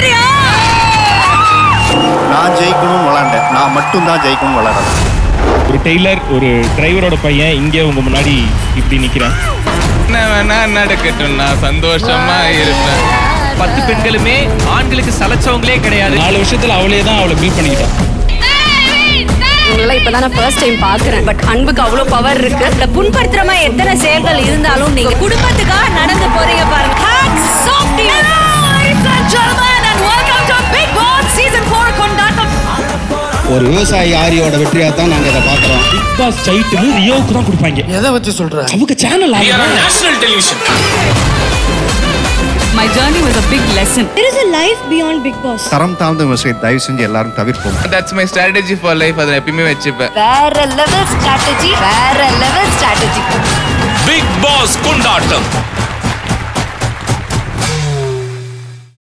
ஜெயிக்கிறியா நான் ஜெயிக்கணும்னு விளாண்டேன் நான் மட்டும் தான் ஜெயிக்கணும்னு விளாடல ஒரு டெய்லர் ஒரு டிரைவரோட பையன் இங்கே உங்க முன்னாடி இப்படி நிக்கிறேன் என்ன வேணா நடக்கட்டும் நான் சந்தோஷமா இருப்பேன் பத்து பெண்களுமே ஆண்களுக்கு சலைச்சவங்களே கிடையாது நாலு வருஷத்துல அவளே தான் அவளை பில் பண்ணிக்கிட்டான் உங்களெல்லாம் இப்பதான் நான் ஃபர்ஸ்ட் டைம் பாக்குறேன் பட் அன்புக்கு அவ்வளவு பவர் இருக்கு இந்த புண்படுத்துற மாதிரி எத்தனை செயல்கள் இருந்தாலும் நீங்க குடும்பத்துக்காக நடந்து போறீங்க பாருங்க Hats off to you. Ladies and gentlemen, and welcome to Big Boss Season 4 கொண்டாட்டம். ஒரு விவசாயி ஆரியோட வெற்றியாக தான் நாங்கள் இதை பார்க்குறோம் பிக் பாஸ் டைட்டில் ரியோவுக்கு தான் கொடுப்பாங்க எதை வச்சு சொல்ற அவங்க channel national television My journey was a big lesson. There is a life beyond Big Boss. தரம் தாழ்ந்த விஷயத்தை தயவு செஞ்சு எல்லாரும் தவிர்ப்போம் that's my strategy for life அதை எப்பயுமே வச்சுப்பேன் வேற லெவல் ஸ்ட்ராட்டஜி வேற லெவல் ஸ்ட்ராட்டஜி பிக் பாஸ் கொண்டாட்டம்